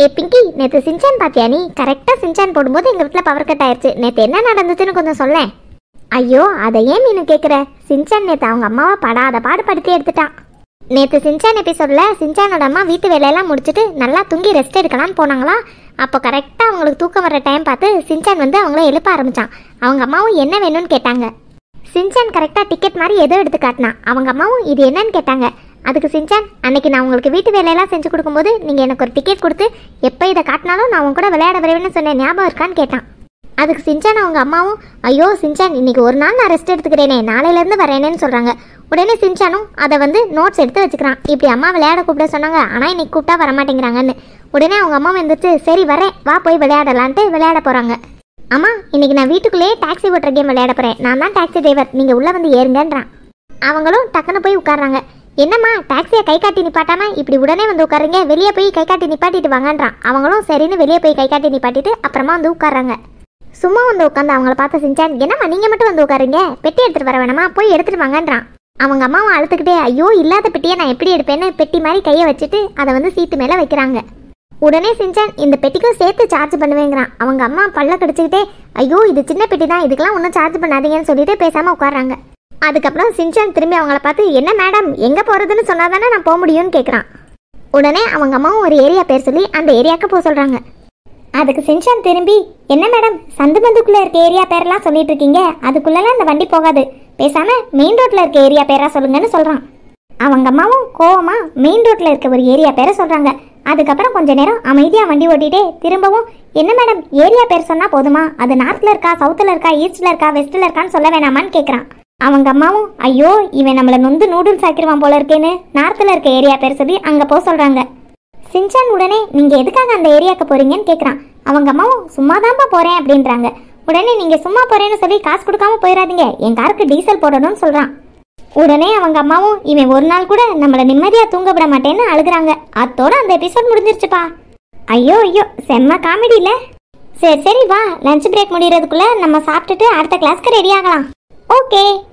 ஏ பிங்கி நேத்து சின்சான் பாத்தியா நீ கரெக்டா சின்சான் போடும்போது எங்க வீட்ல பவர் கட் ஆயிருச்சு நேத்து என்ன நடந்துச்சுன்னு கொஞ்சம் சொல்லேன் ஐயோ அதை ஏன் மீனு கேக்குற சின்சான் நேத்து அவங்க அம்மாவை படாத பாடு படுத்தி எடுத்துட்டான் நேத்து சின்சான் எபிசோட்ல சின்சானோட அம்மா வீட்டு வேலையெல்லாம் முடிச்சுட்டு நல்லா தூங்கி ரெஸ்ட் எடுக்கலாம்னு போனாங்களா அப்போ கரெக்டாக அவங்களுக்கு தூக்கம் வர டைம் பார்த்து சின்சான் வந்து அவங்கள எழுப்ப ஆரம்பிச்சான் அவங்க அம்மாவும் என்ன வேணும்னு கேட்டாங்க சின்சான் கரெக்டாக டிக்கெட் மாதிரி ஏதோ எடுத்து காட்டினான் அவங்க அம்மாவும் இது என்னன்னு கேட்டாங்க அதுக்கு சின்சான் அன்னைக்கு நான் உங்களுக்கு வீட்டு வேலையெல்லாம் செஞ்சு கொடுக்கும்போது நீங்கள் எனக்கு ஒரு டிக்கெட் கொடுத்து எப்போ இதை காட்டினாலும் நான் உங்க கூட விளையாட வருவேன்னு சொன்னேன் ஞாபகம் இருக்கான்னு கேட்டான் அதுக்கு சின்சான் அவங்க அம்மாவும் ஐயோ சின்சான் இன்னைக்கு ஒரு நாள் நான் ரெஸ்ட் எடுத்துக்கிறேனே நாளையிலேருந்து வரேனேன்னு சொல்கிறாங்க உடனே சின்சானும் அதை வந்து நோட்ஸ் எடுத்து வச்சுக்கிறான் இப்படி அம்மா விளையாட கூப்பிட சொன்னாங்க ஆனால் இன்னைக்கு கூப்பிட்டா வரமாட்டேங்கிறாங்கன்னு உடனே அவங்க அம்மா வந்துட்டு சரி வரேன் வா போய் விளையாடலான்ட்டு விளையாட போகிறாங்க அம்மா இன்னைக்கு நான் வீட்டுக்குள்ளேயே டாக்ஸி ஓட்டுற கேம் விளையாட போகிறேன் நான் தான் டாக்ஸி டிரைவர் நீங்கள் உள்ளே வந்து ஏறுங்கன்றான் அவங்களும் டக்குன்னு போய் உட்கார்றாங்க என்னம்மா டாக்ஸியை கை காட்டி நிப்பாட்டாம இப்படி உடனே வந்து உட்காருங்க வெளியே போய் கை காட்டி நிப்பாட்டிட்டு வாங்கன்றான் அவங்களும் சரின்னு வெளியே போய் கை காட்டி நிப்பாட்டிட்டு அப்புறமா வந்து உட்கார்றாங்க சும்மா வந்து உட்காந்து அவங்கள பார்த்து செஞ்சான் என்னம்மா நீங்க மட்டும் வந்து உட்காருங்க பெட்டி எடுத்துட்டு வர வேணாமா போய் எடுத்துட்டு வாங்கன்றான் அவங்க அம்மாவும் அழுத்துக்கிட்டே ஐயோ இல்லாத பெட்டியை நான் எப்படி எடுப்பேன்னு பெட்டி மாதிரி கையை வச்சுட்டு அதை வந்து சீட்டு மேலே வைக்கிறாங்க உடனே சின்சான் இந்த பெட்டிக்கும் சேர்த்து சார்ஜ் பண்ணுவேங்கிறான் அவங்க அம்மா பல்ல கடிச்சுக்கிட்டே ஐயோ இது சின்ன பெட்டி தான் இதுக்கெல்லாம் ஒன்றும் சார்ஜ் பண்ணாதீங்கன்னு சொல்லிட்டு பேசாம உட்கார்றாங்க அதுக்கப்புறம் சின்சான் திரும்பி அவங்கள பார்த்து என்ன மேடம் எங்கே போகிறதுன்னு சொன்னாதானே நான் போக முடியும்னு கேட்குறான் உடனே அவங்க அம்மாவும் ஒரு ஏரியா பேர் சொல்லி அந்த ஏரியாவுக்கு போக சொல்கிறாங்க அதுக்கு சின்சான் திரும்பி என்ன மேடம் சந்து பந்துக்குள்ள இருக்க ஏரியா பேரெல்லாம் சொல்லிட்டு இருக்கீங்க அதுக்குள்ளெல்லாம் இந்த வண்டி போகாது பேசாம மெயின் ரோட்ல இருக்க ஏரியா பேரா சொல்லுங்கன்னு சொல்றான் அவங்க அம்மாவும் கோவமா மெயின் ரோட்ல இருக்க ஒரு ஏரியா பேரை சொல்றாங்க அதுக்கப்புறம் கொஞ்ச நேரம் அமைதியா வண்டி ஓட்டிட்டே திரும்பவும் என்ன மேடம் ஏரியா பேர் சொன்னா போதுமா அது நார்த்ல இருக்கா சவுத்துல இருக்கா ஈஸ்ட்ல இருக்கா வெஸ்ட்ல இருக்கான்னு சொல்ல வேணாமான்னு கேக்குறான் அவங்க அம்மாவும் ஐயோ இவன் நம்மள நொந்து நூடுல்ஸ் ஆக்கிடுவான் போல இருக்கேன்னு நார்த்ல இருக்க ஏரியா பேர் சொல்லி அங்க போக சொல்றாங்க சின்சான் உடனே நீங்க எதுக்காக அந்த ஏரியாக்கு போறீங்கன்னு கேக்குறான் அவங்க அம்மாவும் சும்மாதான்ப்பா போறேன் அப்படின்றாங்க உடனே நீங்க சும்மா போறேன்னு சொல்லி காசு கொடுக்காம போயிடாதீங்க என் காருக்கு டீசல் போடணும்னு சொல்றான் உடனே அவங்க அம்மாவும் இவன் ஒரு நாள் கூட நம்மள நிம்மதியா தூங்க விட மாட்டேன்னு அழுகுறாங்க அத்தோட அந்த எபிசோட் முடிஞ்சிருச்சுப்பா ஐயோ ஐயோ செம்ம காமெடி இல்ல சரி சரி வா லஞ்ச் பிரேக் முடியறதுக்குள்ள நம்ம சாப்பிட்டுட்டு அடுத்த கிளாஸ்க்கு ரெடி ஆகலாம் ஓகே